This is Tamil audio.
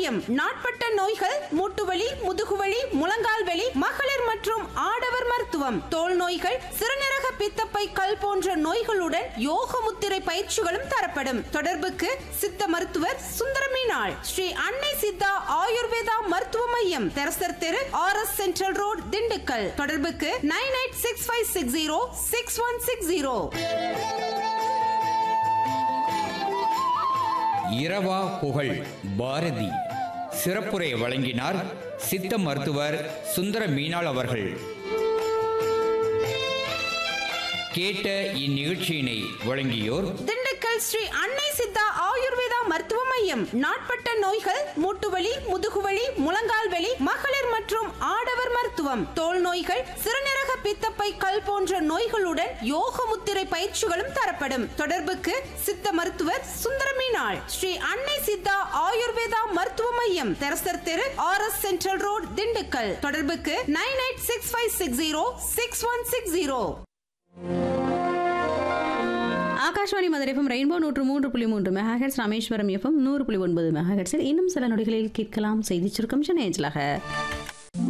மையம் நாட்பட்ட நோய்கள் மூட்டுவலி முதுகுவலி முழங்கால் வலி மகளிர் மற்றும் ஆடவர் மருத்துவம் தோல் நோய்கள் சிறுநீரக பித்தப்பை கல் போன்ற நோய்களுடன் யோக முத்திரை பயிற்சிகளும் தரப்படும் தொடர்புக்கு சித்த மருத்துவர் சுந்தரமீனாள் ஸ்ரீ அன்னை சித்தா ஆயுர்வேதா மருத்துவ மையம் தெரசர் தெரு R S central road Dindigul தொடர்புக்கு nine eight six five six zero six one six zero இரவா புகழ் பாரதி சிறப்புரை வழங்கினார் சித்த மருத்துவர் சுந்தர மீனாள் அவர்கள் கேட்ட இந்நிகழ்ச்சியினை வழங்கியோர் திண்டுக்கல் ஸ்ரீ அன்னை சித்தா ஆயுர்வேதா மருத்துவ மையம் நாட்பட்ட நோய்கள் மூட்டுவலி முதுகுவலி முழங்கால் வலி மகளிர் மற்றும் ஆடவர் மருத்துவம் தோல் நோய்கள் சிறுநீரக பித்தப்பை கல் போன்ற நோய்களுடன் யோக முத்திரை பயிற்சிகளும் தரப்படும் தொடர்புக்கு சித்த மருத்துவர் சுந்தரமீனாள் ஸ்ரீ அன்னை சித்தா ஆயுர்வேதா மருத்துவ மையம் தெரசர் தெரு R S central road Dindigul தொடர்புக்கு nine eight six five six zero six one six zero Akashvani Madurai FM rainbow நூற்று மூன்று புள்ளி மூன்று மெகாஹெட்ஸ் ராமேஸ்வரம் எஃப்எம் நூறு புள்ளி ஒன்பது மெகாஹெட்ஸில் இன்னும் சில நொடிகளில் கேட்கலாம் செய்தி சுருக்கம் சென்னை